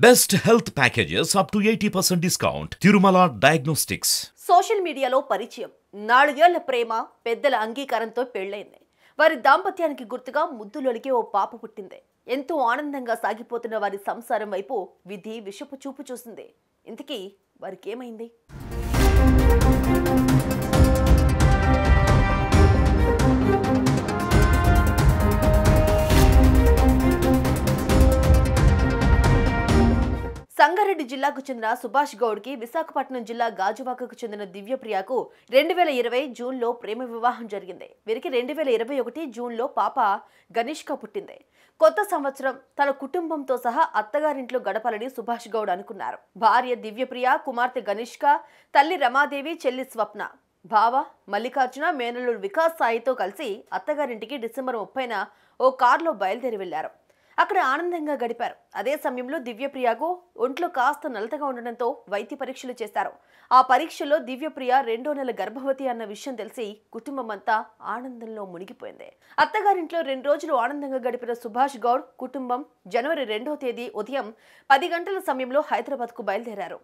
Best health packages up to 80% discount. Tirumala Diagnostics. Social మీడియాలో పరిచయం నాలుగేళ్ల ప్రేమ పెద్దల అంగీకారంతో పెళ్లైంది వారి దాంపత్యానికి గుర్తుగా ముద్దులొలికి ఓ పాప పుట్టింది ఎంతో ఆనందంగా సాగిపోతున్న వారి సంసారం వైపు విధి విషపు చూపు చూసింది ఇంతకీ వారికి ఏమైంది సంగారెడ్డి జిల్లాకు చెందిన సుభాష్ గౌడ్కి విశాఖపట్నం జిల్లా గాజువాకకు చెందిన దివ్యప్రియకు రెండు వేల ఇరవై జూన్లో ప్రేమ వివాహం జరిగింది వీరికి రెండు వేల ఇరవై ఒకటి జూన్లో పాప గనిష్క పుట్టింది కొత్త సంవత్సరం తన కుటుంబంతో సహా అత్తగారింట్లో గడపాలని సుభాష్ గౌడ్ అనుకున్నారు భార్య దివ్యప్రియ కుమార్తె గనిష్క తల్లి రమాదేవి చెల్లి స్వప్న బావ మల్లికార్జున మేనల్లుడు వికాస్ సాయితో కలిసి అత్తగారింటికి డిసెంబర్ ముప్పైన ఓ కారులో బయలుదేరి వెళ్లారు అక్కడ ఆనందంగా గడిపారు అదే సమయంలో దివ్యప్రియకు ఒంట్లో కాస్త నలతగా ఉండడంతో వైద్య పరీక్షలు చేశారు ఆ పరీక్షలో దివ్యప్రియ రెండో నెల గర్భవతి అన్న విషయం తెలిసి కుటుంబం అంతా ఆనందంలో మునిగిపోయింది అత్తగారింట్లో రెండు రోజులు ఆనందంగా గడిపిన సుభాష్ గౌడ్ కుటుంబం జనవరి రెండో తేదీ ఉదయం పది గంటల సమయంలో హైదరాబాద్కు బయలుదేరారు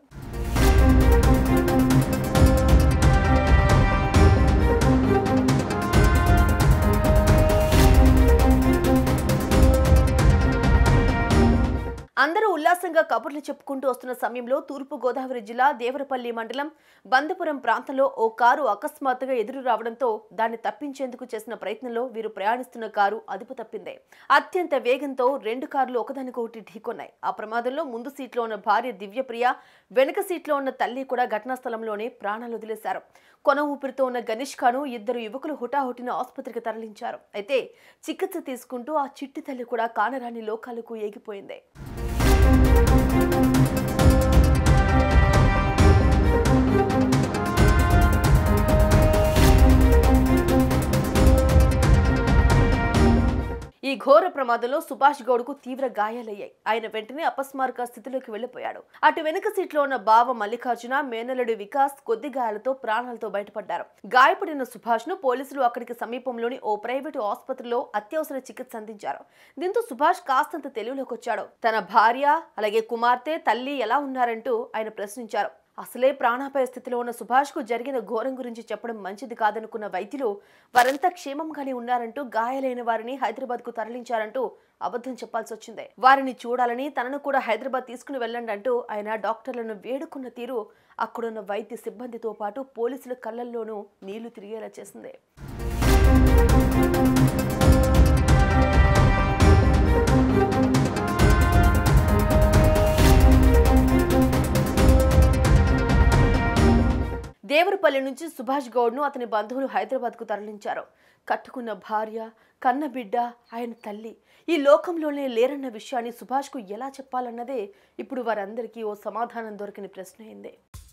అందరూ ఉల్లాసంగా కబుర్లు చెప్పుకుంటూ వస్తున్న సమయంలో తూర్పు గోదావరి జిల్లా దేవరపల్లి మండలం బందపురం ప్రాంతంలో ఓ కారు అకస్మాత్తుగా ఎదురు రావడంతో దాన్ని తప్పించేందుకు చేసిన ప్రయత్నంలో వీరు ప్రయాణిస్తున్న కారు అదుపు తప్పింది అత్యంత వేగంతో రెండు కార్లు ఒకదానికొకటి ఢీకొన్నాయి ఆ ప్రమాదంలో ముందు సీట్లో ఉన్న భార్య దివ్యప్రియ వెనుక సీట్లో ఉన్న తల్లి కూడా ఘటనా స్థలంలోనే ప్రాణాలు వదిలేశారు కొన ఊపిరితో ఉన్న గణేష్ ఖాను ఇద్దరు యువకులు హుటాహుటిన ఆసుపత్రికి తరలించారు అయితే చికిత్స తీసుకుంటూ ఆ చిట్టి తల్లి కూడా కానరాని లోకాలకు ఏగిపోయింది ఈ ఘోర ప్రమాదంలో సుభాష్ గౌడ్కు తీవ్ర గాయాలయ్యాయి ఆయన వెంటనే అపస్మారక స్థితిలోకి వెళ్లిపోయాడు అటు వెనుక సీట్లో ఉన్న బావ మల్లికార్జున మేనలుడు వికాస్ కొద్ది గాయాలతో ప్రాణాలతో బయటపడ్డారు గాయపడిన సుభాష్ ను పోలీసులు అక్కడికి సమీపంలోని ఓ ప్రైవేటు ఆసుపత్రిలో అత్యవసర చికిత్స అందించారు దీంతో సుభాష్ కాస్తంత తెలివిలోకి వచ్చాడు తన భార్య అలాగే కుమార్తె తల్లి ఎలా ఉన్నారంటూ ఆయన ప్రశ్నించారు అసలే ప్రాణాపాయ స్థితిలో ఉన్న సుభాష్కు జరిగిన ఘోరం గురించి చెప్పడం మంచిది కాదనుకున్న వైద్యులు వారంతా క్షేమంగానే ఉన్నారంటూ గాయాలైన వారిని హైదరాబాద్ కు తరలించారంటూ అబద్ధం చెప్పాల్సి వచ్చింది వారిని చూడాలని తనను కూడా హైదరాబాద్ తీసుకుని వెళ్ళండి అంటూ ఆయన డాక్టర్లను వేడుకున్న తీరు అక్కడున్న వైద్య సిబ్బందితో పాటు పోలీసుల కళ్ళల్లోనూ నీళ్లు తిరిగేలా చేసింది దేవరపల్లి నుంచి సుభాష్ గౌడ్ను అతని బంధువులు హైదరాబాద్కు తరలించారు కట్టుకున్న భార్య కన్న బిడ్డ ఆయన తల్లి ఈ లోకంలోనే లేరన్న విషయాన్ని సుభాష్కు ఎలా చెప్పాలన్నదే ఇప్పుడు వారందరికీ ఓ సమాధానం దొరికిన ప్రశ్న అయింది